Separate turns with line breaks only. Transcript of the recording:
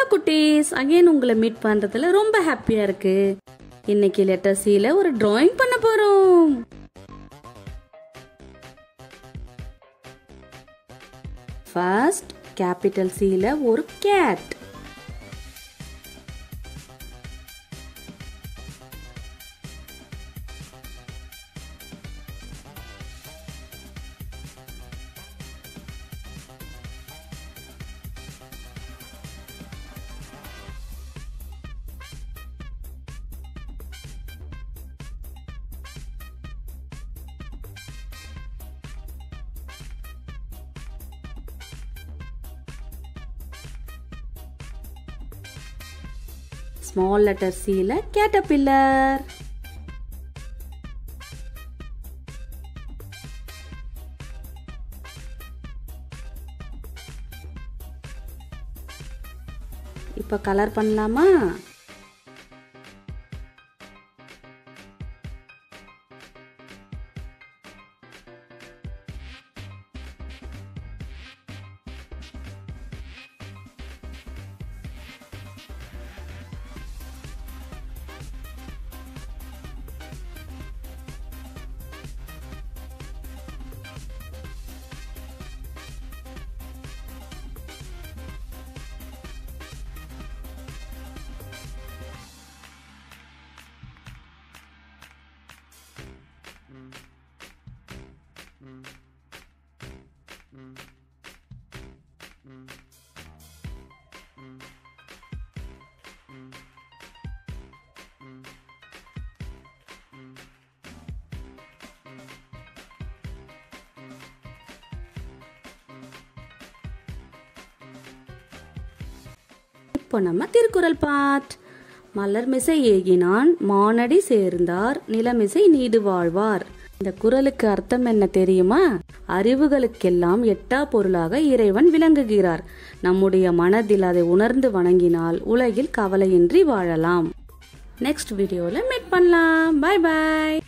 குட்டீஸ் அகைன் உங்களை மீட் பண்றதுல ரொம்ப ஹாப்பியா இருக்கு இன்னைக்கு லெட்டர் சில ஒரு டிராயிங் பண்ண போறோம் ஃபர்ஸ்ட் கேபிட்டல் சில ஒரு கேட் ஸ்மால் லெட்டர் சில கேட்டபில்லர் இப்ப கலர் பண்ணலாமா இப்போ நம்ம திருக்குறள் பாட் மலர் மிசை ஏகினான் மானடி சேர்ந்தார் நிலமிசை நீடு வாழ்வார் இந்த குறளுக்கு அர்த்தம் என்ன தெரியுமா அறிவுகளுக்கெல்லாம் எட்டா பொருளாக இறைவன் விளங்குகிறார் நம்முடைய மனதில் அதை உணர்ந்து வணங்கினால் உலகில் கவலையின்றி வாழலாம் நெக்ஸ்ட் வீடியோல மீட் பண்ணலாம் பாய் பாய்